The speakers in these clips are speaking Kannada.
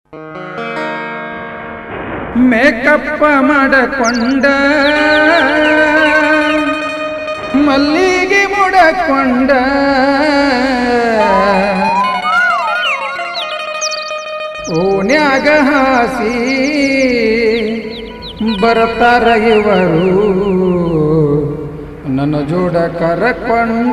ಮೇಕಪ್ಪ ಮಾಡಕೊಂಡ ಮಲ್ಲಿಗೆ ಮುಡಕೊಂಡ ಓನ್ಯಾಗ ಹಾಸಿ ಬರ್ತಾರ ಇವರು ನನ್ನ ಜೋಡ ಕರಕೊಂಡ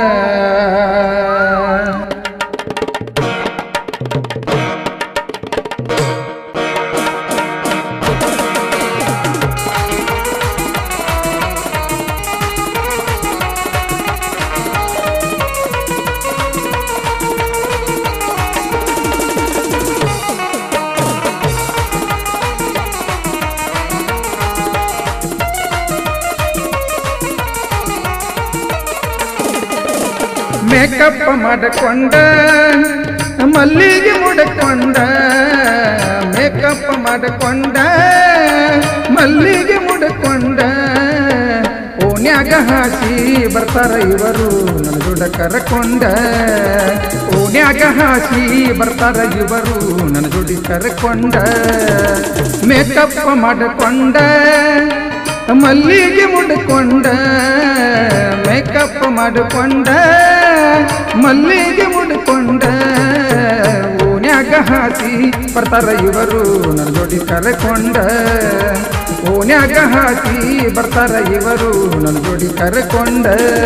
ಮೇಕಪ್ ಮಾಡಕೊಂಡ ಮಲ್ಲಿಗೆ ಮುಡಕೊಂಡ ಮೇಕಪ್ ಮಾಡಕೊಂಡ ಮಲ್ಲಿಗೆ ಮುಡಕೊಂಡ ಓನ್ಯಾಗ ಹಾಸಿ ಬರ್ತಾರ ಇವರು ನನ್ನ ಜೋಡ ಕರಕೊಂಡ ಓನ್ಯಾಗ ಹಾಸಿ ಬರ್ತಾರ ಇವರು ನನ್ನ ಜೋಡಿ ಕರಕೊಂಡ ಮೇಕಪ್ ಮಾಡಕೊಂಡ ಮಲ್ಲಿಗೆ ಮುಡ್ಕೊಂಡ ಮೇಕಪ್ ಮಾಡಿಕೊಂಡ ಮಲ್ಲಿಗೆ ಮುಡ್ಕೊಂಡ ಓನ್ಯಾಗ ಹಾಸಿ ಬರ್ತಾರ ಇವರು ನನ್ನ ಜೋಡಿ ಕರೆಕೊಂಡ ಓನ್ಯಾಗ ಹಾಸಿ ಬರ್ತಾರ ಇವರು ನನ್ನ ಜೋಡಿ ಕರೆಕೊಂಡ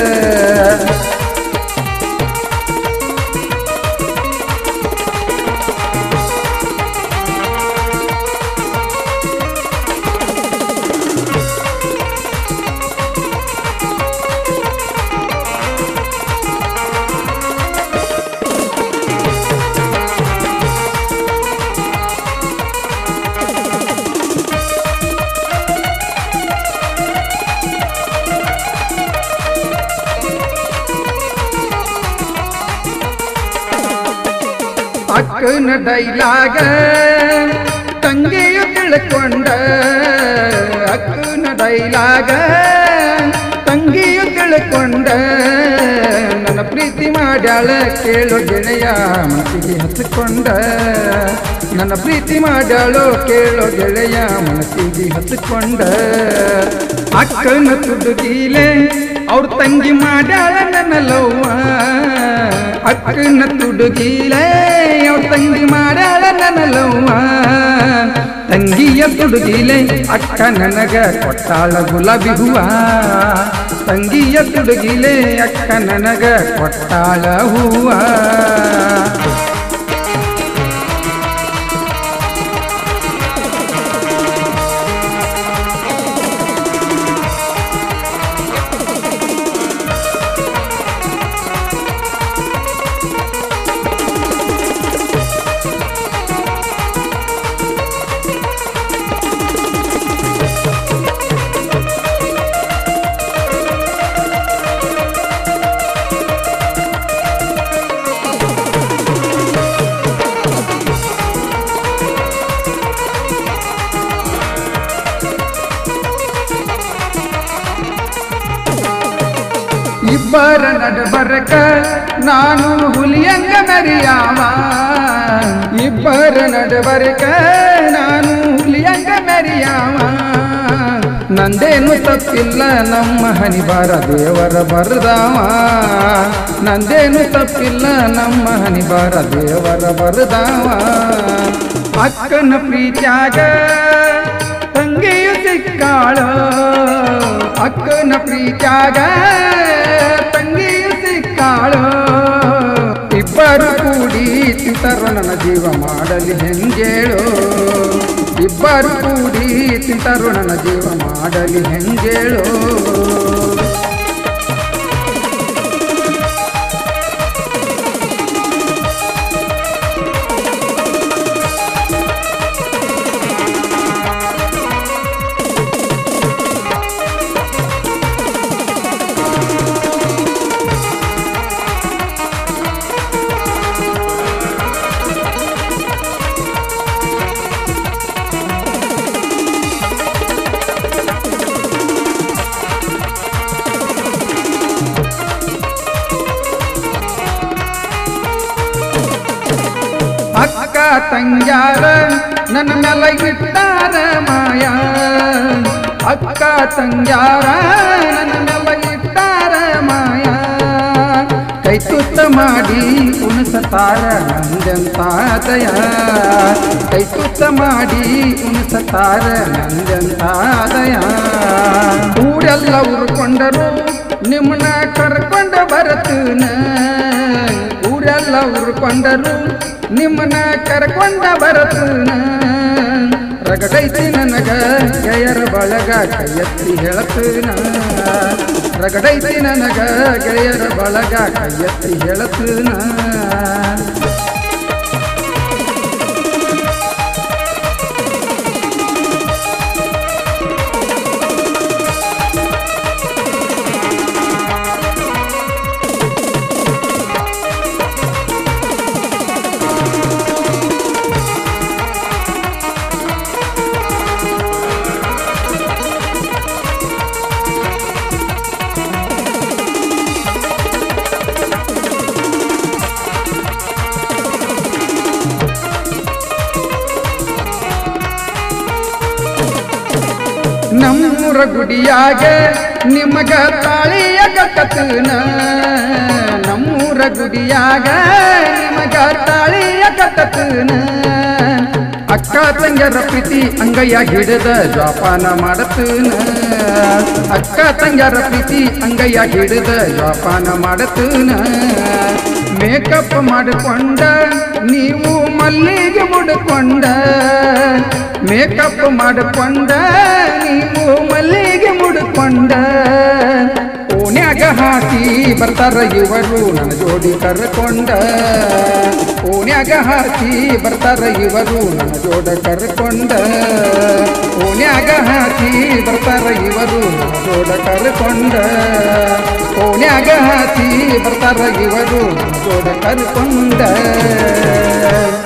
ಅಕ್ಕನ ಡೈಲಾಗ ತಂಗಿಯು ತಿಳ್ಕೊಂಡ ಅಕ್ಕನ ಡೈಲಾಗ ತಂಗಿಯು ತಿಳ್ಕೊಂಡ ನನ್ನ ಪ್ರೀತಿ ಮಾಡ್ಯಾಳ ಕೇಳು ಗೆಳೆಯ ಮನಸ್ಸಿಗೆ ಹಚ್ಕೊಂಡ ನನ್ನ ಪ್ರೀತಿ ಮಾಡ್ಯಾಳು ಕೇಳು ಗೆಳೆಯ ಮನಸ್ಸಿಗೆ ಹಚ್ಕೊಂಡ ಅಕ್ಕನ ತುಡುಗೀಲೆ ಅವ್ರ ತಂಗಿ ಮಾಡ್ಯಾಳ ನನ್ನ ಲವ್ವ ಅಕ್ಕನ ತುಡುಗೀಲೆ ಅವ್ರ ತಂಗಿ ಮಾಡ್ಯಾಳ ನನ್ನ ಲವ್ವ ತಂಗಿಯ ತುಡುಗಿಲೆ ಅಕ್ಕ ನನಗ ಕೊಟ್ಟಾಳ ಗುಲಾಬಿ ಹೂವ ತಂಗಿಯ ತುಡುಗಿಲೆ ಅಕ್ಕ ನನಗ ಕೊಟ್ಟಾಳ ಹೂವ ಇಬ್ಬರ ನಡಬರಕ ನಾನು ಹುಲಿಯಂಗ ಮೆರಿಯಾವ ಇಬ್ಬರ ನಡಬರಕ ನಾನು ಹುಲಿಯಂಗ ಮೆರಿಯಾವ ನಂದೇನು ತಪ್ಪಿಲ್ಲ ನಮ್ಮ ಹನಿಬಾರ ದೇವರ ಬರದಾವ ನಂದೇನು ತಪ್ಪಿಲ್ಲ ನಮ್ಮ ಹನಿಬಾರ ದೇವರ ಬರದಾವ ಅಕ್ಕನ ಪ್ರೀತ್ಯಾಗ ತಂಗಿಯು ಸಿಕ್ಕಾಳೋ ಅಕ್ಕನ ಪ್ರೀತ್ಯಾಗ ತಂಗಿಯು ಸಿಕ್ಕಾಳೋ ಇಬ್ಬರು ಕೂಡಿ ತಿಂತರು ನನ್ನ ಜೀವ ಮಾಡಲಿ ಹೆಂಗೇಳೋ ಇಬ್ಬರು ಕೂಡಿ ತಿಂತರು ನನ್ನ ಜೀವ ಮಾಡಲಿ ಹೆಂಗೇಳೋ ತಂಗ್ಯಾರ ನನ್ನ ಮೇಲೆ ಇಟ್ಟಾರ ಮಾಯ ಅಕ್ಕ ತಂಗ್ಯಾರ ನನ್ನ ಮೇಲೆ ಇಟ್ಟಾರ ಮಾಯ ಕೈ ತುತ್ತ ಮಾಡಿ ಉಣಸತಾರ ನಂದೆಂತಾದಯ ಕೈ ತುತ್ತ ಮಾಡಿ ಉಣಸತಾರ ನಂದೆಂತಾದಯ ಊರೆಲ್ಲ ಉರ್ಕೊಂಡರು ನಿಮ್ಮನ್ನ ಕರ್ಕೊಂಡು ಬರತನ ಊರೆಲ್ಲ ಉರ್ಕೊಂಡರು ನಿಮ್ಮನ್ನ ಕರ್ಕೊಂಡ ಬರತನ ರಗಡೈತಿ ನನಗ ಗೆಯರ ಬಳಗ ಕೈಯತ್ತಿ ಹೇಳತನ ರಗಡೈತಿ ನನಗ ಗೆಳೆಯರ ಬಳಗ ಕೈಯತ್ತಿ ಹೇಳತನ ನಮ್ಮೂರ ಗುಡಿಯಾಗ ನಿಮಗ ತಾಳಿಯ ಕಟ್ಟತನ ನಮ್ಮೂರ ಗುಡಿಯಾಗ ನಿಮಗ ತಾಳಿಯ ಕಟ್ಟತನ ಅಕ್ಕ ತಂಗ್ಯರ ಪ್ರೀತಿ ಅಂಗಯ್ಯ ಹಿಡಿದ ಜೋಪಾನ ಮಾಡತನ ಅಕ್ಕ ತಂಗ್ಯರ ಪ್ರೀತಿ ಅಂಗಯ್ಯ ಹಿಡಿದ ಜೋಪಾನ ಮಾಡತನ ಮೇಕಪ್ ಮಾಡಿಕೊಂಡ ನೀವು ಮಲ್ಲಿಗೆ ಮುಡ್ಕೊಂಡ ಮೇಕಪ್ ಮಾಡಿಕೊಂಡ ನೀವು ಮಲ್ಲಿಗೆ ಮುಡ್ಕೊಂಡ ಓಣ್ಯಾಗ ಹಾಕಿ ಬರ್ತಾರ ಇವರು ನನ್ನ ಜೋಡಿ ಕರ್ಕೊಂಡ ಓಣ್ಯಾಗ ಹಾಕಿ ಬರ್ತಾರ ಇವರು ನನ್ನ ಜೋಡ ಕರ್ಕೊಂಡ ಓಣ್ಯಾಗ ಹಾಕಿ ಬರ್ತಾರ ಇವರು ನನ್ನ ಜೋಡ ಕರ್ಕೊಂಡ ಓಣ್ಯಾಗ ಹಾಕಿ ಬರ್ತಾರ ಇವರು ನನ್ನ ಜೋಡ ಕರ್ಕೊಂಡ